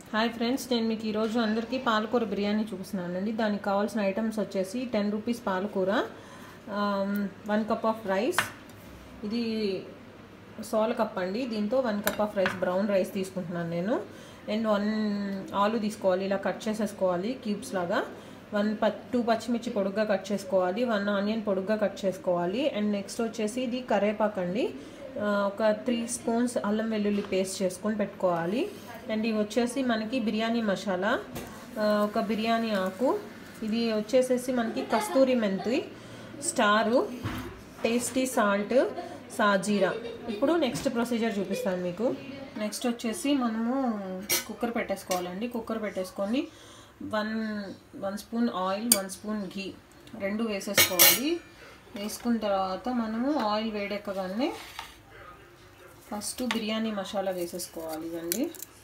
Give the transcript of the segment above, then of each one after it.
hi friends నేను మీకు ఈరోజు అందరికీ పాలకూర బిర్యానీ చూపిస్తున్నానండి దానికి కావాల్సిన ఐటమ్స్ వచ్చేసి టెన్ రూపీస్ పాలకూర వన్ కప్ ఆఫ్ రైస్ ఇది సోల కప్ అండి దీంతో one cup of rice brown rice తీసుకుంటున్నాను నేను అండ్ వన్ ఆలు తీసుకోవాలి ఇలా కట్ చేసేసుకోవాలి క్యూబ్స్ లాగా వన్ ప టూ పచ్చిమిర్చి పొడుగ్గా కట్ చేసుకోవాలి వన్ ఆనియన్ పొడుగ్గా కట్ చేసుకోవాలి అండ్ నెక్స్ట్ వచ్చేసి ఇది కరేపాకు అండి ఒక త్రీ స్పూన్స్ అల్లం వెల్లుల్లి పేస్ట్ చేసుకొని పెట్టుకోవాలి అండ్ ఇవి వచ్చేసి మనకి బిర్యానీ మసాలా ఒక బిర్యానీ ఆకు ఇది వచ్చేసేసి మనకి కస్తూరి మెంతి స్టారు టేస్టీ సాల్ట్ సాజీరా ఇప్పుడు నెక్స్ట్ ప్రొసీజర్ చూపిస్తాను మీకు నెక్స్ట్ వచ్చేసి మనము కుక్కర్ పెట్టేసుకోవాలండి కుక్కర్ పెట్టేసుకొని one one spoon oil one spoon ghee రెండు వేసేసుకోవాలి వేసుకున్న తర్వాత మనము ఆయిల్ వేడెక్కగానే ఫస్ట్ బిర్యానీ మసాలా వేసేసుకోవాలి ఇదండి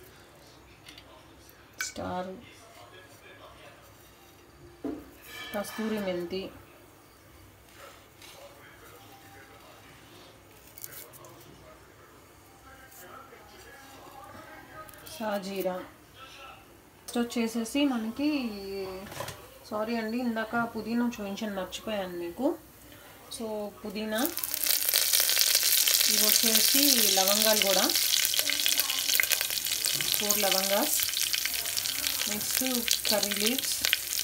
స్టార్ కస్తూరి మెంతి షాజీరా నెక్స్ట్ వచ్చేసేసి మనకి సారీ అండి ఇందాక పుదీనా చూపించాను మర్చిపోయాను మీకు సో పుదీనా ఇవి వచ్చేసి లవంగాలు కూడా ఫోర్ లవంగాస్ నెక్స్ట్ కర్రీ లీవ్స్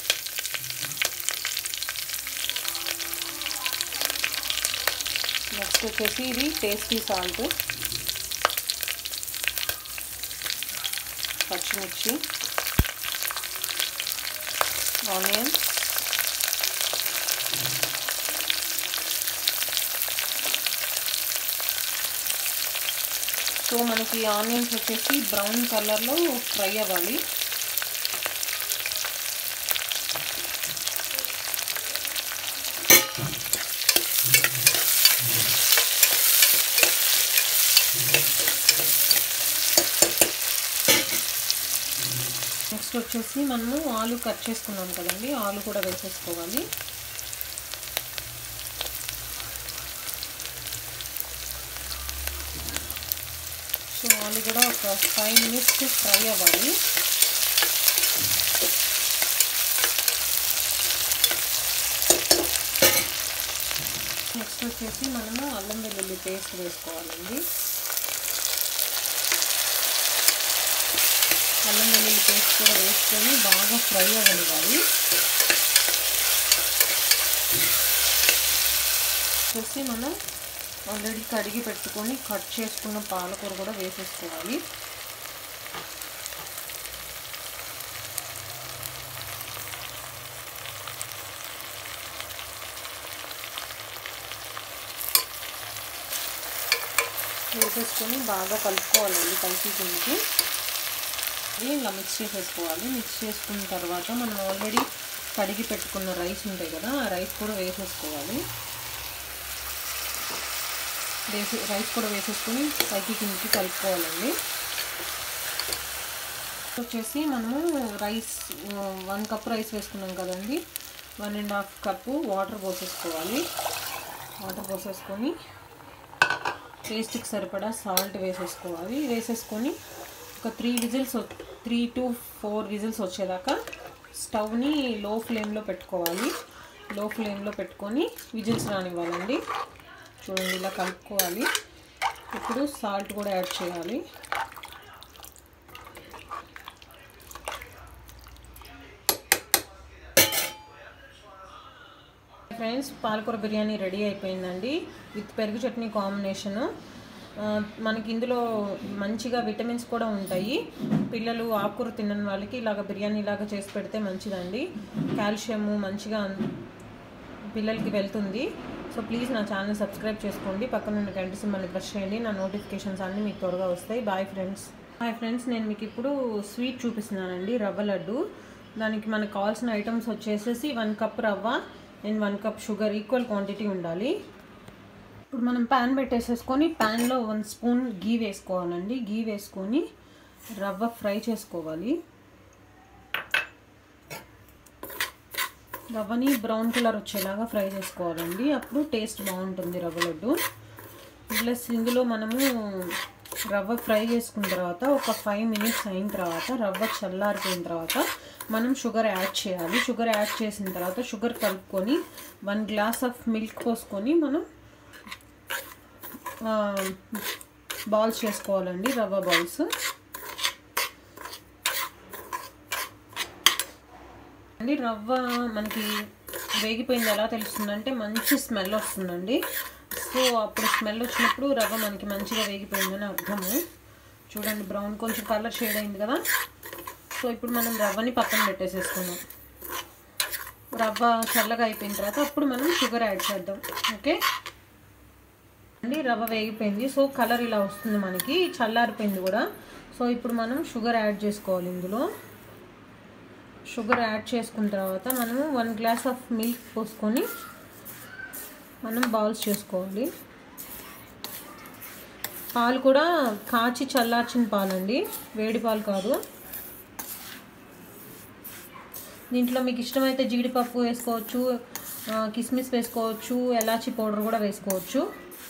నెక్స్ట్ వచ్చేసి ఇది టేస్టీ సాల్ట్ పచ్చిమిర్చి ఆనియన్స్ సో మనకి ఆనియన్స్ వచ్చేసి బ్రౌన్ కలర్లో ఫ్రై అవ్వాలి నెక్స్ట్ వచ్చేసి మనము ఆలు కట్ చేసుకున్నాం కదండి ఆలు కూడా వేసేసుకోవాలి సో ఆలు కూడా ఒక ఫైవ్ మినిట్స్ ఫ్రై అవ్వాలి నెక్స్ట్ వచ్చేసి మనము అల్లం వెల్లుల్లి పేస్ట్ వేసుకోవాలండి అల్లం వెల్లుల్లి పేస్ట్ కూడా వేసుకొని బాగా ఫ్రై అవ్వనివ్వాలి వచ్చేసి మనం ఆల్రెడీ కడిగి పెట్టుకొని కట్ చేసుకున్న పాలకూర కూడా వేసేసుకోవాలి వేసేసుకొని బాగా కలుపుకోవాలండి కలిసి కిందికి ఇలా మిక్స్ చేసేసుకోవాలి మిక్స్ చేసుకున్న తర్వాత మనం ఆల్రెడీ కడిగి పెట్టుకున్న రైస్ ఉంటాయి కదా ఆ రైస్ కూడా వేసేసుకోవాలి వేసి రైస్ కూడా వేసేసుకొని పైకి కిందికి కలుపుకోవాలండి వచ్చేసి మనము రైస్ వన్ కప్ రైస్ వేసుకున్నాం కదండి one and half cup water పోసేసుకోవాలి వాటర్ పోసేసుకొని టేస్ట్కి సరిపడా సాల్ట్ వేసేసుకోవాలి వేసేసుకొని ఒక three whistles three to four whistles వచ్చేదాకా స్టవ్ని లో ఫ్లేమ్లో పెట్టుకోవాలి లో ఫ్లేమ్లో పెట్టుకొని విజిల్స్ రానివ్వాలండి చూడండి ఇలా కలుపుకోవాలి ఇప్పుడు సాల్ట్ కూడా యాడ్ చేయాలి ఫ్రెండ్స్ పాలకూర బిర్యానీ రెడీ అయిపోయిందండి విత్ పెరుగు చట్నీ కాంబినేషను మనకి ఇందులో మంచిగా విటమిన్స్ కూడా ఉంటాయి పిల్లలు ఆకుకూర తినని వాళ్ళకి ఇలాగ బిర్యానీ లాగా చేసి పెడితే మంచిదండి కాల్షియము మంచిగా పిల్లలకి వెళ్తుంది సో ప్లీజ్ నా ఛానల్ సబ్స్క్రైబ్ చేసుకోండి పక్కన ఉన్న గంట సింబల్ని ప్రెస్ చేయండి నా నోటిఫికేషన్స్ అన్నీ మీకు త్వరగా వస్తాయి బాయ్ ఫ్రెండ్స్ హాయ్ ఫ్రెండ్స్ నేను మీకు ఇప్పుడు స్వీట్ చూపిస్తున్నానండి రవ్వ లడ్డు దానికి మనకు కావాల్సిన ఐటమ్స్ వచ్చేసేసి వన్ కప్ రవ్వ and one cup sugar equal quantity ఉండాలి ఇప్పుడు మనం ప్యాన్ పెట్టేసేసుకొని ప్యాన్లో వన్ స్పూన్ గీ వేసుకోవాలండి గీ వేసుకొని రవ్వ ఫ్రై చేసుకోవాలి రవ్వని బ్రౌన్ కలర్ వచ్చేలాగా ఫ్రై చేసుకోవాలండి అప్పుడు టేస్ట్ బాగుంటుంది రవ్వ లడ్డు ప్లస్ ఇందులో మనము రవ్వ ఫ్రై చేసుకున్న తర్వాత ఒక ఫైవ్ మినిట్స్ అయిన తర్వాత రవ్వ చల్లారిపోయిన తర్వాత మనం షుగర్ యాడ్ చేయాలి షుగర్ యాడ్ చేసిన తర్వాత షుగర్ కలుపుకొని వన్ గ్లాస్ ఆఫ్ మిల్క్ పోసుకొని మనం బాల్స్ చేసుకోవాలండి రవ్వ బాల్స్ అండి రవ్వ మనకి వేగిపోయింది ఎలా తెలుస్తుందంటే మంచి స్మెల్ వస్తుందండి సో అప్పుడు స్మెల్ వచ్చినప్పుడు రవ్వ మనకి మంచిగా వేగిపోయిందని అర్థము చూడండి బ్రౌన్ కొంచెం కలర్ షేడ్ అయింది కదా సో ఇప్పుడు మనం రవ్వని పక్కన పెట్టేసేసుకున్నాం రవ్వ చల్లగా అయిపోయిన తర్వాత అప్పుడు మనం షుగర్ యాడ్ చేద్దాం ఓకే అండి రవ్వ వేగిపోయింది సో కలర్ ఇలా వస్తుంది మనకి చల్లారిపోయింది కూడా సో ఇప్పుడు మనం షుగర్ యాడ్ చేసుకోవాలి ఇందులో షుగర్ యాడ్ చేసుకున్న తర్వాత మనము వన్ గ్లాస్ ఆఫ్ మిల్క్ పోసుకొని మనం బౌల్స్ చేసుకోవాలి పాలు కూడా కాచి చల్లార్చిన పాలండి వేడి పాలు కాదు దీంట్లో మీకు ఇష్టమైతే జీడిపప్పు వేసుకోవచ్చు కిస్మిస్ వేసుకోవచ్చు ఎలాచి పౌడర్ కూడా వేసుకోవచ్చు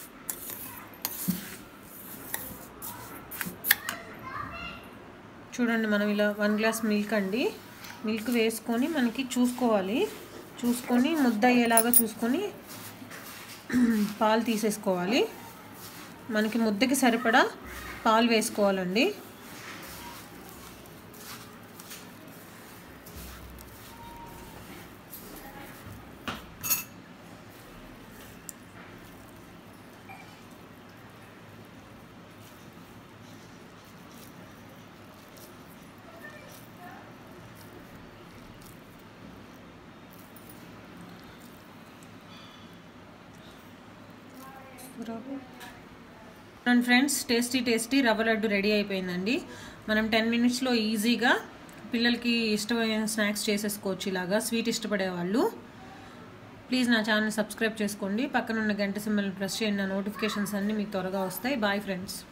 చూడండి మనం ఇలా వన్ గ్లాస్ మిల్క్ అండి మిల్క్ వేసుకొని మనకి చూసుకోవాలి చూసుకొని ముద్ద అయ్యేలాగా చూసుకొని పాలు తీసేసుకోవాలి మనకి ముద్దకి సరిపడా పాలు వేసుకోవాలండి అండ్ ఫ్రెండ్స్ టేస్టీ టేస్టీ రవ్వ లడ్డు రెడీ అయిపోయిందండి మనం టెన్ మినిట్స్లో ఈజీగా పిల్లలకి ఇష్టమైన స్నాక్స్ చేసేసుకోవచ్చు ఇలాగా స్వీట్ ఇష్టపడే వాళ్ళు ప్లీజ్ నా ఛానల్ సబ్స్క్రైబ్ చేసుకోండి పక్కన ఉన్న గంట సింబల్ ప్రెస్ చేయండి నా నోటిఫికేషన్స్ అన్నీ మీకు త్వరగా వస్తాయి బాయ్ ఫ్రెండ్స్